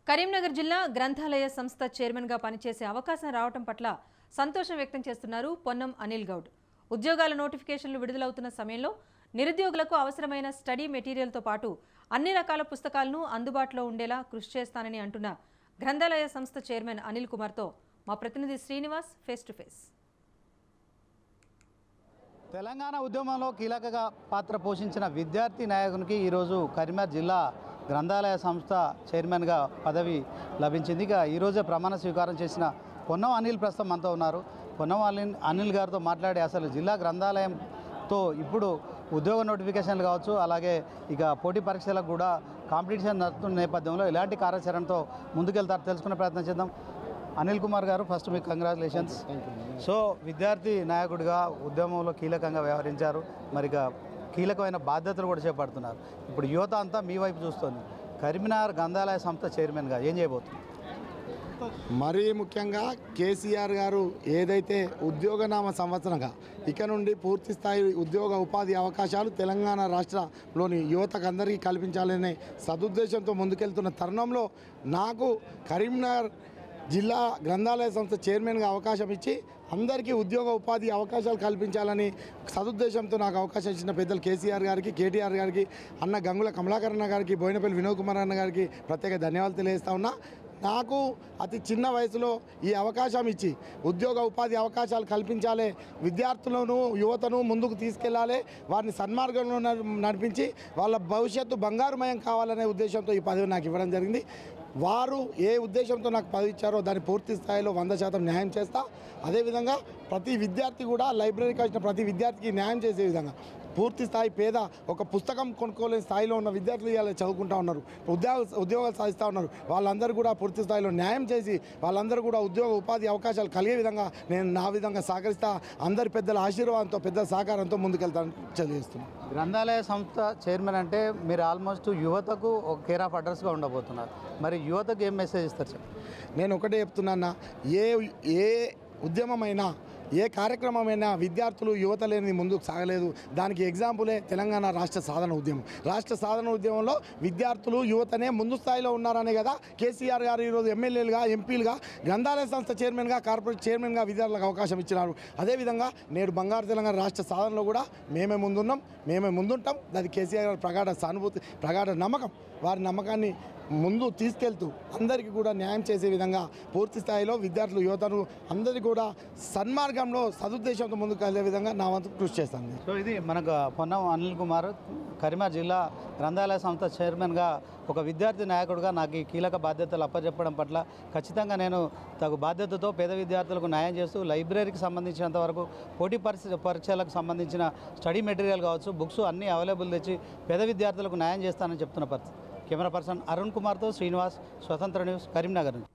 కరీంనగర్ జిల్లా గ్రంథాలయ సంస్థ చైర్మన్గా పనిచేసే అవకాశం రావటం పట్ల సంతోషం వ్యక్తం చేస్తున్నారు పొన్నం అనిల్ గౌడ్ ఉద్యోగాల నోటిఫికేషన్లు విడుదలవుతున్న సమయంలో నిరుద్యోగులకు అవసరమైన స్టడీ మెటీరియల్తో పాటు అన్ని రకాల పుస్తకాలను అందుబాటులో ఉండేలా కృషి చేస్తానని అంటున్న గ్రంథాలయ సంస్థ చైర్మన్ అనిల్ కుమార్తో మా ప్రతినిధి Srinivas face to face Telangana ఉద్యమంలో కీలక పాత్ర పోషించిన విద్యార్థి నాయకునికి ఈరోజు కరీంనగర్ జిల్లా గ్రంథాలయ సంస్థ చైర్మన్గా పదవి లభించింది ఇక ఈరోజే ప్రమాణ స్వీకారం చేసిన పొన్నం అనిల్ ప్రస్తుతం మనతో ఉన్నారు పొన్నం అనిల్ అనిల్ గారితో మాట్లాడి అసలు జిల్లా గ్రంథాలయంతో ఇప్పుడు ఉద్యోగ నోటిఫికేషన్లు కావచ్చు అలాగే ఇక పోటీ పరీక్షలకు కూడా కాంపిటీషన్ నడుస్తున్న నేపథ్యంలో ఎలాంటి కార్యాచరణతో ముందుకెళ్తారో తెలుసుకునే ప్రయత్నం చేద్దాం అనిల్ కుమార్ గారు ఫస్ట్ మీకు కంగ్రాచులేషన్స్ సో విద్యార్థి నాయకుడిగా ఉద్యమంలో కీలకంగా వ్యవహరించారు మరి ఇక కీలకమైన బాధ్యతలు కూడా చేపడుతున్నారు ఇప్పుడు యువత అంతా మీ వైపు చూస్తుంది కరీంనగర్ గంధాలయ సంస్థ చైర్మన్గా ఏం చేయబోతుంది మరీ ముఖ్యంగా కేసీఆర్ గారు ఏదైతే ఉద్యోగనామ సంవత్సరంగా ఇక నుండి పూర్తి స్థాయి ఉద్యోగ ఉపాధి అవకాశాలు తెలంగాణ రాష్ట్రంలోని యువతకు అందరికీ కల్పించాలనే సదుద్దేశంతో ముందుకెళ్తున్న తరుణంలో నాకు కరీంనగర్ జిల్లా గ్రంథాలయ సంస్థ చైర్మన్గా అవకాశం ఇచ్చి అందరికీ ఉద్యోగ ఉపాధి అవకాశాలు కల్పించాలని సదుద్దేశంతో నాకు అవకాశం ఇచ్చిన పెద్దలు కేసీఆర్ గారికి కేటీఆర్ గారికి అన్న గంగుల కమలాకర్ అన్న గారికి బోయినపల్లి వినోద్ కుమార్ అన్న గారికి ప్రత్యేక ధన్యవాదాలు తెలియజేస్తా ఉన్నా నాకు అతి చిన్న వయసులో ఈ అవకాశం ఇచ్చి ఉద్యోగ ఉపాధి అవకాశాలు కల్పించాలి విద్యార్థులను యువతను ముందుకు తీసుకెళ్లాలి వారిని సన్మార్గంలో నడి- నడిపించి వాళ్ళ భవిష్యత్తు బంగారుమయం కావాలనే ఉద్దేశంతో ఈ పదవి నాకు ఇవ్వడం జరిగింది వారు ఏ ఉద్దేశంతో నాకు పదవి ఇచ్చారో దాన్ని పూర్తి స్థాయిలో వంద శాతం న్యాయం చేస్తా అదేవిధంగా ప్రతి విద్యార్థి కూడా లైబ్రరీకి వచ్చిన ప్రతి విద్యార్థికి న్యాయం చేసే విధంగా పూర్తి స్థాయి పేద ఒక పుస్తకం కొనుక్కోలేని స్థాయిలో ఉన్న విద్యార్థులు ఇవాళ చదువుకుంటా ఉన్నారు ఉద్యోగ ఉద్యోగాలు సాధిస్తూ ఉన్నారు వాళ్ళందరూ కూడా పూర్తి స్థాయిలో న్యాయం చేసి వాళ్ళందరూ కూడా ఉద్యోగ ఉపాధి అవకాశాలు కలిగే విధంగా నేను నా విధంగా సహకరిస్తా అందరి పెద్దల ఆశీర్వాదంతో పెద్దల సహకారంతో ముందుకెళ్తానని తెలియజేస్తున్నాను గ్రంథాలయ సంస్థ చైర్మన్ అంటే మీరు ఆల్మోస్ట్ యువతకు ఒక కేర్ ఆఫ్ అడ్రస్గా ఉండబోతున్నారు మరి యువతకు ఏం మెసేజ్ ఇస్తారు చెప్పండి నేను ఒకటే చెప్తున్నా ఏ ఏ ఉద్యమమైనా ఏ కార్యక్రమమైనా విద్యార్థులు యువత లేని ముందుకు సాగలేదు దానికి ఎగ్జాంపులే తెలంగాణ రాష్ట్ర సాధన ఉద్యమం రాష్ట్ర సాధన ఉద్యమంలో విద్యార్థులు యువతనే ముందు స్థాయిలో ఉన్నారనే కదా కేసీఆర్ గారు ఈరోజు ఎమ్మెల్యేలుగా ఎంపీలుగా గ్రంథాలయ సంస్థ చైర్మన్గా కార్పొరేట్ చైర్మన్గా విద్యార్థులకు అవకాశం ఇచ్చినారు అదేవిధంగా నేడు బంగారు తెలంగాణ రాష్ట్ర సాధనలో కూడా మేమే ముందున్నాం మేమే ముందుంటాం అది కేసీఆర్ గారి ప్రగాఢ సానుభూతి ప్రగాఢ నమ్మకం వారి నమ్మకాన్ని ముందు తీసుకెళ్తూ అందరికీ కూడా న్యాయం చేసే విధంగా పూర్తి స్థాయిలో విద్యార్థులు యువతను అందరికీ కూడా సన్మార్గంలో సదుద్దేశంతో ముందుకు వెళ్ళే విధంగా నా వంతు కృషి చేస్తాను సో ఇది మనకు పొన్నం అనిల్ కుమార్ కరీంనగర్ జిల్లా గ్రంథాలయ సంస్థ చైర్మన్గా ఒక విద్యార్థి నాయకుడిగా నాకు ఈ కీలక బాధ్యతలు అప్పచెప్పడం పట్ల ఖచ్చితంగా నేను తగు బాధ్యతతో పేద విద్యార్థులకు న్యాయం చేస్తూ లైబ్రరీకి సంబంధించినంత వరకు పోటీ పరీక్ష పరీక్షలకు సంబంధించిన స్టడీ మెటీరియల్ కావచ్చు బుక్స్ అన్నీ అవైలబుల్ తెచ్చి పేద విద్యార్థులకు న్యాయం చేస్తానని చెప్తున్న పరిస్థితి కెమెరా పర్సన్ అరుణ్ కుమార్తో శ్రీనివాస్ స్వతంత్ర న్యూస్ కరీంనగర్ నుంచి